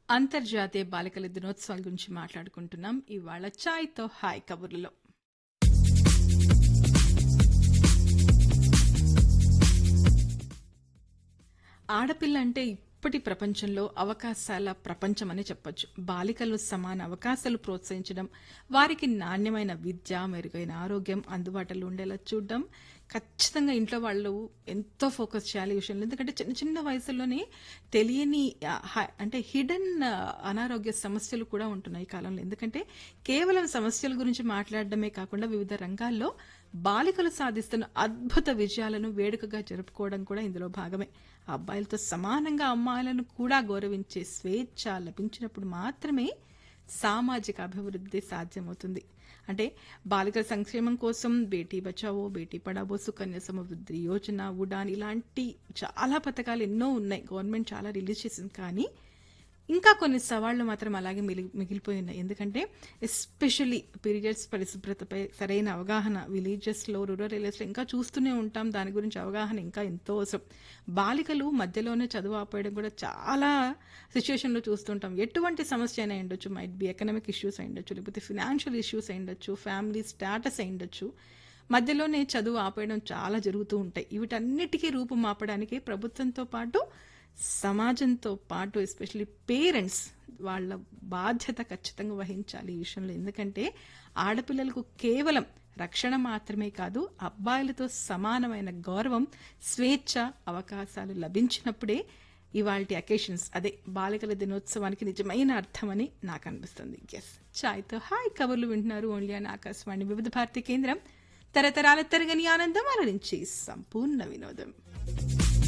అంతర్జాతీయ బాలికల దినోత్సవాల గురించి మాట్లాడుకుంటున్నాం ఇవాళ చాయ్తో హాయ్ కబుర్లలో ఆడపిల్ల అంటే ఇప్పటి ప్రపంచంలో అవకాశాల ప్రపంచం అని చెప్పొచ్చు బాలికలు సమాన అవకాశాలు ప్రోత్సహించడం వారికి నాణ్యమైన విద్య మెరుగైన ఆరోగ్యం అందుబాటులో ఉండేలా చూడడం ఖచ్చితంగా ఇంట్లో వాళ్ళు ఎంతో ఫోకస్ చేయాలి ఈ విషయంలో ఎందుకంటే చిన్న చిన్న వయసులోనే తెలియని ఆ, హ- అంటే హిడెన్ అనారోగ్య సమస్యలు కూడా ఉంటున్నాయి ఈ కాలంలో ఎందుకంటే కేవలం సమస్యల గురించి మాట్లాడడమే కాకుండా వివిధ రంగాల్లో బాలికలు సాధిస్తున్న అద్భుత విజయాలను వేడుకగా జరుపుకోవడం కూడా ఇందులో భాగమే అబ్బాయిలతో సమానంగా అమ్మాయిలను కూడా గౌరవించే స్వేచ్ఛ లభించినప్పుడు మాత్రమే సామాజిక అభివృద్ధి సాధ్యమవుతుంది అంటే బాలికల సంక్షేమం కోసం బేటీ బచావో బేటీ పడావో సుకన్య సమృద్ధి యోజన ఉడాన్ ఇలాంటి చాలా పథకాలు ఎన్నో ఉన్నాయి గవర్నమెంట్ చాలా రిలీజ్ చేసింది కానీ ఇంకా కొన్ని సవాళ్లు మాత్రం అలాగే మిలి- మిగిలిపోయి ఉన్నాయి ఎందుకంటే ఎస్పెషల్లీ పీరియడ్స్ పరిశుభ్రతపై సరైన అవగాహన విలేజెస్లో రూరల్ ఏరియాస్లో ఇంకా చూస్తూనే ఉంటాం దాని గురించి అవగాహన ఇంకా ఎంతో అవసరం బాలికలు మధ్యలోనే చదువు ఆపేయడం కూడా చాలా సిచ్యువేషన్లో చూస్తుంటాం ఎటువంటి సమస్య అయినా ఉండొచ్చు మైట్ బి ఎకనామిక్ ఇష్యూస్ అయి ఉండొచ్చు లేకపోతే ఫినాన్షియల్ ఇష్యూస్ అయి ఉండొచ్చు ఫ్యామిలీ స్టాటస్ అయి ఉండొచ్చు మధ్యలోనే చదువు ఆపేయడం చాలా జరుగుతూ ఉంటాయి వీటన్నిటికీ రూపం ఆపడానికి ప్రభుత్వంతో పాటు సమాజంతో పాటు ఎస్పెషల్లీ పేరెంట్స్ వాళ్ళ బాధ్యత ఖచ్చితంగా వహించాలి ఈ విషయంలో ఎందుకంటే ఆడపిల్లలకు కేవలం రక్షణ మాత్రమే కాదు అబ్బాయిలతో సమానమైన గౌరవం స్వేచ్ఛ అవకాశాలు లభించినప్పుడే ఇవాల్టి అకేషన్స్ అదే బాలికల దినోత్సవానికి నిజమైన అర్థమని నాకు అనిపిస్తుంది ఎస్ చాయ్తో హాయ్ కబుర్లు వింటున్నారు ఓన్లీ అని ఆకాశవాణి వివిధ భారతి కేంద్రం తరతరాల తరగని ఆనందం అలరించి సంపూర్ణ వినోదం